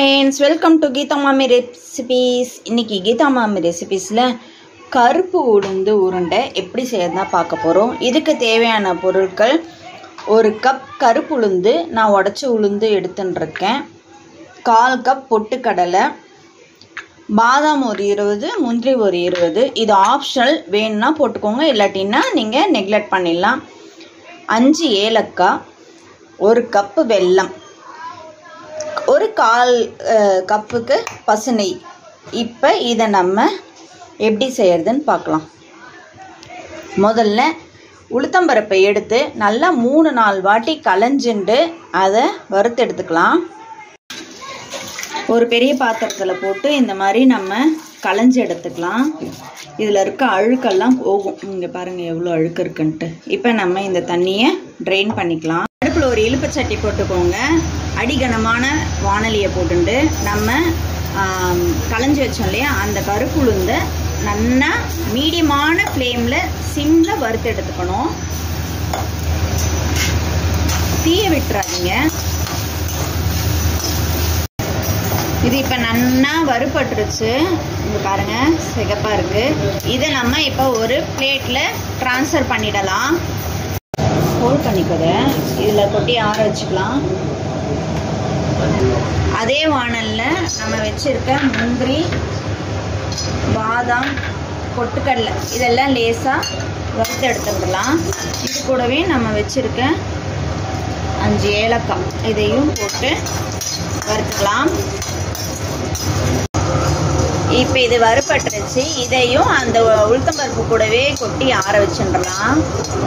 Friends welcome to Geetha மாமி recipes இன்னைக்கு கீதா மாமி ரெசிபீஸில் கருப்பு உளுந்து உருண்டை எப்படி செய்யறதுனா பார்க்க போகிறோம் இதுக்கு தேவையான பொருட்கள் ஒரு கப் கருப்பு உளுந்து நான் உடச்ச உளுந்து எடுத்துன்னு இருக்கேன் கால் கப் பொட்டுக்கடலை பாதாம் ஒரு இருபது முந்திரி ஒரு இருபது இது ஆப்ஷனல் வேணும்னா போட்டுக்கோங்க இல்லாட்டின்னா நீங்கள் நெக்லெக்ட் பண்ணிடலாம் அஞ்சு ஏலக்காய் ஒரு கப்பு வெல்லம் ஒரு கால் அஹ், கப்புக்கு பசுநெய் இப்போ இதை நம்ம எப்படி செய்யறதுன்னு பார்க்கலாம் முதல்ல உளுத்தம்பருப்பை எடுத்து நல்லா மூணு நாலு வாட்டி களைஞ்சுண்டு அதை வறுத்து எடுத்துக்கலாம் ஒரு பெரிய பாத்திரத்தில் போட்டு இந்த மாதிரி நம்ம களைஞ்சு எடுத்துக்கலாம் இதில் இருக்க அழுக்கெல்லாம் போகும் இங்கே பாருங்கள் எவ்வளோ அழுக்கு இருக்குன்ட்டு இப்போ நம்ம இந்த தண்ணியை ட்ரெயின் பண்ணிக்கலாம் அடுப்பில் ஒரு இழுப்பு சட்டி போட்டுக்கோங்க அடிகனமான வானலியை போட்டுண்டு நம்ம ஆம், களைஞ்சு வச்சோம் இல்லையா அந்த கருப்பு உளுந்தை நல்லா மீடியமான ஃப்ளேமில் சிம்மில் வறுத்து எடுத்துக்கணும் தீய விட்டுறாதீங்க இது இப்போ நன்னா வறுபட்டுருச்சு இங்க பாருங்க சிகப்பா இருக்கு இதை நம்ம இப்போ ஒரு பிளேட்ல ட்ரான்ஸ்ஃபர் பண்ணிடலாம் ஹோல்ட் பண்ணிக்கோங்க இதில் கொட்டி ஆற வச்சுக்கலாம் அதே வானல்ல நம்ம வச்சிருக்க முந்திரி பாதாம் பொட்டுக்கடலை இதெல்லாம் லேசாக வறுத்து எடுத்துக்கலாம் இது கூடவே நம்ம வச்சிருக்க அஞ்சு ஏலக்காய் இதையும் போட்டு வறுத்துக்கலாம் இப்போ இது வறுபட்டுருச்சு இதையும் அந்த உளுத்தம்பருப்பு கூடவே கொட்டி ஆற வச்சுடலாம்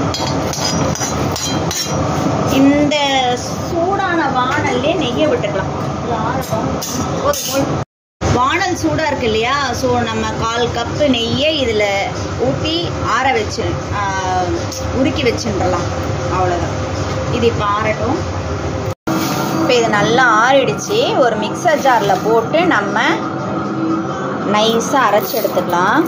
இந்த சூடான வானல்லே நெய்யை விட்டுக்கலாம் இது ஆறட்டும். ஒரு முள். வானல் சூடா இருக்கு இல்லையா ஸோ நம்ம கால் கப்பு நெய்யை இதில் ஊற்றி ஆற வச்சு ஆ, உருக்கி வச்சுடலாம் அவ்வளோதான் இது இப்போ ஆறட்டும் இப்போ இது நல்லா ஆறிடுச்சு ஒரு மிக்சர் ஜாரில் போட்டு நம்ம நைஸாக அரைச்சி எடுத்துக்கலாம்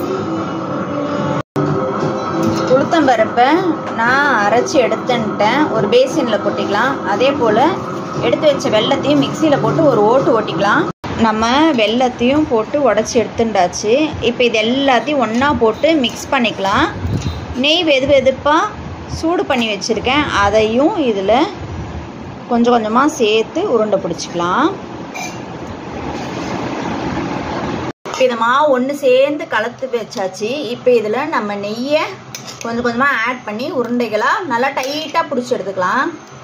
உளுத்தம்பருப்பை நான் அரைச்சி எடுத்துன்ட்டேன் ஒரு பேசினில் கொட்டிக்கலாம் அதே போல் எடுத்து வச்ச வெள்ளத்தையும் மிக்சியில் போட்டு ஒரு ஓட்டு ஓட்டிக்கலாம் நம்ம வெள்ளத்தையும் போட்டு உடச்சி எடுத்துட்டாச்சு இப்போ இது எல்லாத்தையும் ஒன்றா போட்டு மிக்ஸ் பண்ணிக்கலாம் நெய் வெது வெதுப்பாக சூடு பண்ணி வச்சுருக்கேன் அதையும் இதில் கொஞ்சம் கொஞ்சமாக சேர்த்து உருண்டை பிடிச்சிக்கலாம் இப்போ இந்த மாவு ஒன்று சேர்ந்து கலத்து வச்சாச்சு இப்போ இதில் நம்ம நெய்யை கொஞ்சம் கொஞ்சமாக ஆட் பண்ணி உருண்டைகளாக நல்லா டைட்டாக பிடிச்சி எடுத்துக்கலாம்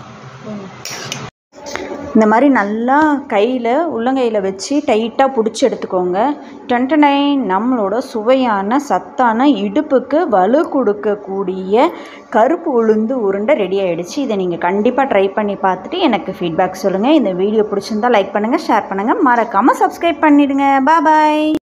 இந்த மாதிரி நல்லா கையில் உள்ளங்கையில் வச்சு டைட்டாக பிடிச்சி எடுத்துக்கோங்க டென்டனை நம்மளோட சுவையான சத்தான இடுப்புக்கு வலு கொடுக்கக்கூடிய கருப்பு உளுந்து உருண்டை ரெடி ஆகிடுச்சு இதை நீங்கள் கண்டிப்பாக ட்ரை பண்ணி பார்த்துட்டு எனக்கு ஃபீட்பேக் சொல்லுங்கள் இந்த வீடியோ பிடிச்சிருந்தா லைக் பண்ணுங்கள் ஷேர் பண்ணுங்கள் மறக்காமல் சப்ஸ்கிரைப் பண்ணிடுங்க பாய்